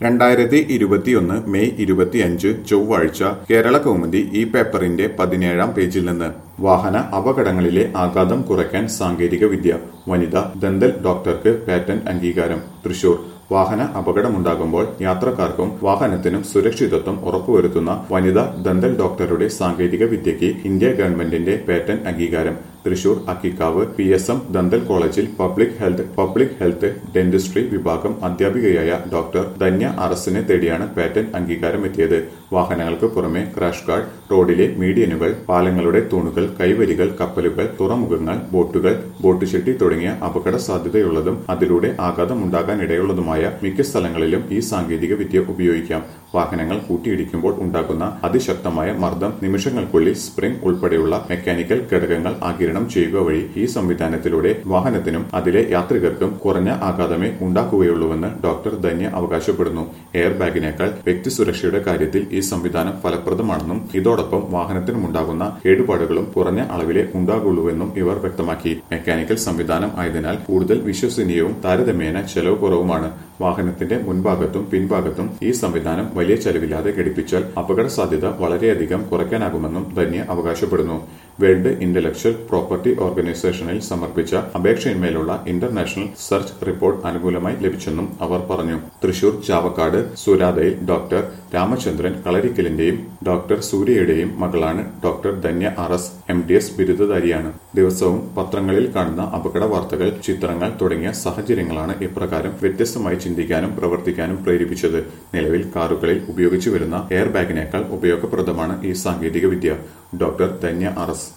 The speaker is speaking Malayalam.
രണ്ടായിരത്തി ഇരുപത്തിയൊന്ന് മെയ് ഇരുപത്തിയഞ്ച് ചൊവ്വാഴ്ച കേരള കൗമുദി ഈ പേപ്പറിന്റെ പതിനേഴാം പേജിൽ നിന്ന് വാഹന അപകടങ്ങളിലെ ആഘാതം കുറയ്ക്കാൻ സാങ്കേതിക വിദ്യ വനിത ദന്തൽ ഡോക്ടർക്ക് പാറ്റന്റ് അംഗീകാരം തൃശൂർ വാഹന അപകടമുണ്ടാകുമ്പോൾ യാത്രക്കാർക്കും വാഹനത്തിനും സുരക്ഷിതത്വം ഉറപ്പുവരുത്തുന്ന വനിതാ ദന്തൽ ഡോക്ടറുടെ സാങ്കേതിക വിദ്യയ്ക്ക് ഇന്ത്യ ഗവൺമെന്റിന്റെ പാറ്റന്റ് അംഗീകാരം Thrissur Akkikavu P S M dental കോളേജിൽ public health public health dentistry വിഭാഗം അധ്യാപികയായ ഡോക്ടർ ധന്യ അറസിനെ തേടിയാണ് പാറ്റന്റ് അംഗീകാരം എത്തിയത് വാഹനങ്ങൾക്ക് പുറമെ ക്രാഷ് ഗാർഡ് റോഡിലെ മീഡിയനുകൾ പാലങ്ങളുടെ തൂണുകൾ കൈവരികൾ കപ്പലുകൾ തുറമുഖങ്ങൾ ബോട്ടുകൾ ബോട്ട് ഷെട്ടി തുടങ്ങിയ അപകട സാധ്യതയുള്ളതും അതിലൂടെ ആഘാതമുണ്ടാകാനിടയുള്ളതുമായ മിക്ക സ്ഥലങ്ങളിലും ഈ സാങ്കേതിക വിദ്യ ഉപയോഗിക്കാം വാഹനങ്ങൾ കൂട്ടിയിടിക്കുമ്പോൾ ഉണ്ടാകുന്ന അതിശക്തമായ മർദ്ദം നിമിഷങ്ങൾക്കുള്ളിൽ സ്പ്രിംഗ് ഉൾപ്പെടെയുള്ള മെക്കാനിക്കൽ ഘടകങ്ങൾ ആകിരണം ചെയ്യുക വഴി ഈ സംവിധാനത്തിലൂടെ വാഹനത്തിനും അതിലെ യാത്രികർക്കും കുറഞ്ഞ ആഘാതമേ ഉണ്ടാക്കുകയുള്ളൂവെന്ന് ഡോക്ടർ ധന്യ അവകാശപ്പെടുന്നു എയർ ബാഗിനേക്കാൾ വ്യക്തി സുരക്ഷയുടെ കാര്യത്തിൽ ഈ സംവിധാനം ഫലപ്രദമാണെന്നും ഇതോടൊപ്പം വാഹനത്തിനുമുണ്ടാകുന്ന കേടുപാടുകളും കുറഞ്ഞ അളവിലെ ഉണ്ടാകുള്ളൂവെന്നും ഇവർ വ്യക്തമാക്കി മെക്കാനിക്കൽ സംവിധാനം ആയതിനാൽ കൂടുതൽ വിശ്വസനീയവും താരതമ്യേന ചെലവ് കുറവുമാണ് വാഹനത്തിന്റെ മുൻഭാഗത്തും പിൻഭാഗത്തും ഈ സംവിധാനം വലിയ ചെലവില്ലാതെ ഘടിപ്പിച്ചാൽ അപകട സാധ്യത വളരെയധികം കുറയ്ക്കാനാകുമെന്നും ധന്യ അവകാശപ്പെടുന്നു വേൾഡ് ഇന്റലക്ച്വൽ പ്രോപ്പർട്ടി ഓർഗനൈസേഷനിൽ സമർപ്പിച്ച അപേക്ഷയിന്മേലുള്ള ഇന്റർനാഷണൽ സെർച്ച് റിപ്പോർട്ട് അനുകൂലമായി ലഭിച്ചെന്നും അവർ പറഞ്ഞു തൃശൂർ ചാവക്കാട് സുരാതയിൽ ഡോക്ടർ രാമചന്ദ്രൻ കളരിക്കലിന്റെയും ഡോക്ടർ സൂര്യയുടെയും മകളാണ് doctor Dhanya R S M D S ബിരുദധാരിയാണ് ദിവസവും പത്രങ്ങളിൽ കാണുന്ന അപകട വാർത്തകൾ ചിത്രങ്ങൾ തുടങ്ങിയ സാഹചര്യങ്ങളാണ് ഇപ്രകാരം വ്യത്യസ്തമായി ചിന്തിക്കാനും പ്രവർത്തിക്കാനും പ്രേരിപ്പിച്ചത് നിലവിൽ കാറുകളിൽ ഉപയോഗിച്ചു വരുന്ന എയർ ബാഗിനേക്കാൾ ഉപയോഗപ്രദമാണ് ഈ സാങ്കേതിക വിദ്യ ഡോക്ടർ ധന്യ ആർ എസ്